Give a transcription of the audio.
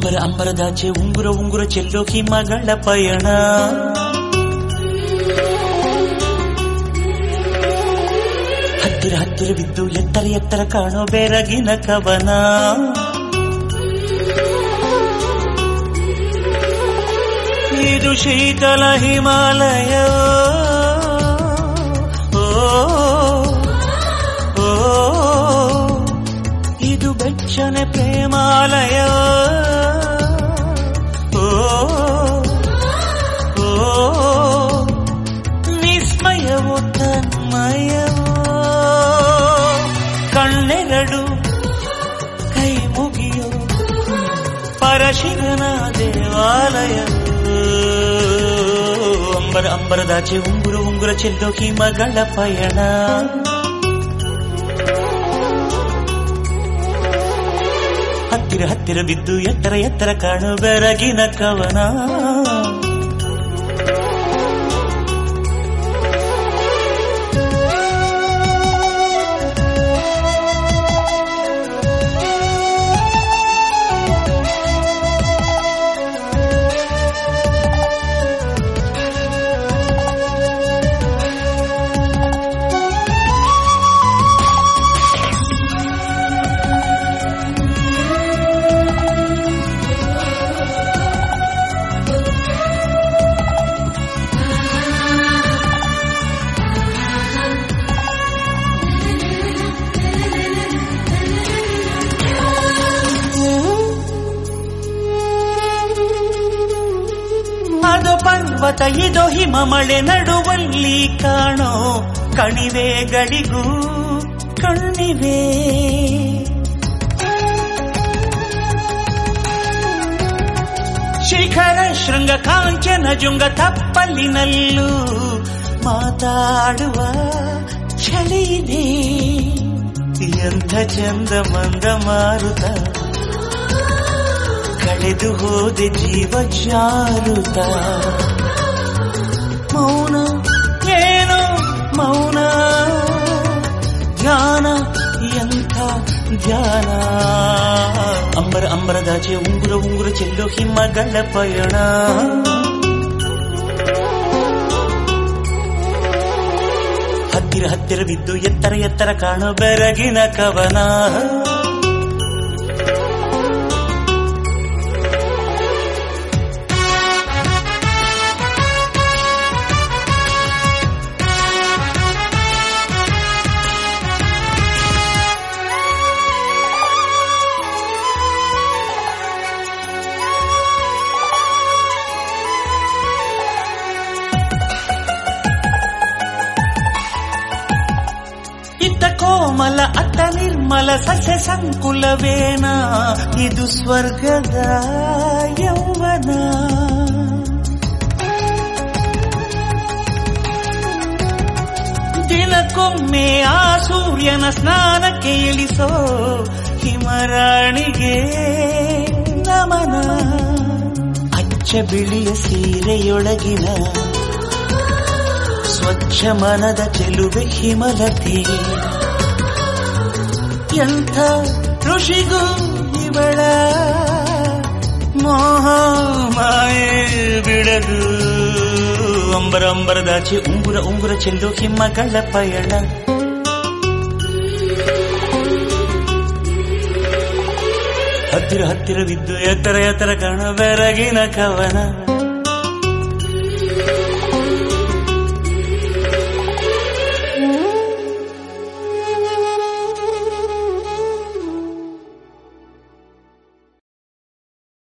ಅಂಬರ ಅಂಬರದಾಚೆ ಉಂಗುರ ಉಂಗುರ ಚೆಲ್ಲೋ ಹಿಮಗಳ ಪಯಣ ಹತ್ತಿರ ಹತ್ತಿರ ಬಿದ್ದು ಎತ್ತರ ಎತ್ತರ ಕಾಣೋ ಬೆರಗಿನ ಕವನ ಇದು ಶೀತಲ ಹಿಮಾಲಯ ಓ, ಓ, ಇದು ಬೆಚ್ಚನೆ ಪ್ರೇಮಾಲಯ ಓ, ಓ, ವಿಸ್ಮಯವೋ ತನ್ಮಯವೋ ಕಣ್ಣೆರಡು ಕೈ ಮುಗಿಯೋ ಪರಶಿವನ ದೇವಾಲಯ ಅಂಬರ ಅಂಬರದಾಚೆ ಉಂಗುರ ಉಂಗುರ ಚೆಲ್ಲೋ ಹಿಮಗಳ ಪಯಣ ಹತ್ತಿರ ಹತ್ತಿರ ಬಿದ್ದು ಎತ್ತರ ಎತ್ತರ ಕಾಣು ಬೆರಗಿನ ಕವನ ಅದು ಪರ್ವತ ಇದು ಹಿಮ ಮಳೆ ನಡುವಲ್ಲಿ ಕಾಣೋ ಕಣಿವೆಗಳಿಗೂ ಕಣ್ಣಿವೆ ಶಿಖರ ಶೃಂಗ ಕಾಂಚನ ಜುಂಗ ತಪ್ಪಲಿನಲ್ಲೂ ಮಾತಾಡುವ ಚಳಿದೆ ಎಂಥ ಚಂದ ಮಂದ ಮಾರುತ ಕಳೆದು ಹೋದೆ ಜೀವ ಜಾರುತ ಮೌನ ಏನು ಮೌನ ಧ್ಯಾನ ಎಂಥ ಧ್ಯಾನ ಅಂಬರ ಅಂಬರದಾಚೆ ಉಂಗುರ ಉಂಗುರ ಚೆಲ್ಲೋ ಹಿಮಗಳ ಪಯಣ ಹತ್ತಿರ ಹತ್ತಿರ ಬಿದ್ದು ಎತ್ತರ ಎತ್ತರ ಕಾಣೋ ಬೆರಗಿನ ಕವನ ಇತ್ತ ಕೋಮಲ ಅತ್ತ ನಿರ್ಮಲ ಸಸ್ಯ ಸಂಕುಲವೇನ ಇದು ಸ್ವರ್ಗದ ಯೌವನ ದಿನಕ್ಕೊಮ್ಮೆ ಆ ಸೂರ್ಯನ ಸ್ನಾನಕ್ಕೆ ಇಳಿಸೋ ಹಿಮರಾಣಿಗೆ ನಮನ ಅಚ್ಚ ಬಿಳಿಯ ಸೀರೆಯೊಳಗಿನ ಸ್ವಚ್ಛ ಮನದ ಚೆಲುವೆ ಹಿಮಲತಿ ಎಂಥ ಋಷಿಗೂ ಇವಳ ಮೋಹ ಮಾಯೆ ಬಿಡದು ಅಂಬರ ಅಂಬರದಾಚೆ ಉಂಗುರ ಉಂಗುರ ಚೆಲ್ಲೋ ಹಿಮ್ಮಗಳ ಪಯಣ ಹತ್ತಿರ ಹತ್ತಿರ ಬಿದ್ದು ಎತ್ತರ ಎತ್ತರ ಕಾಣ ಬೆರಗಿನ ಕವನ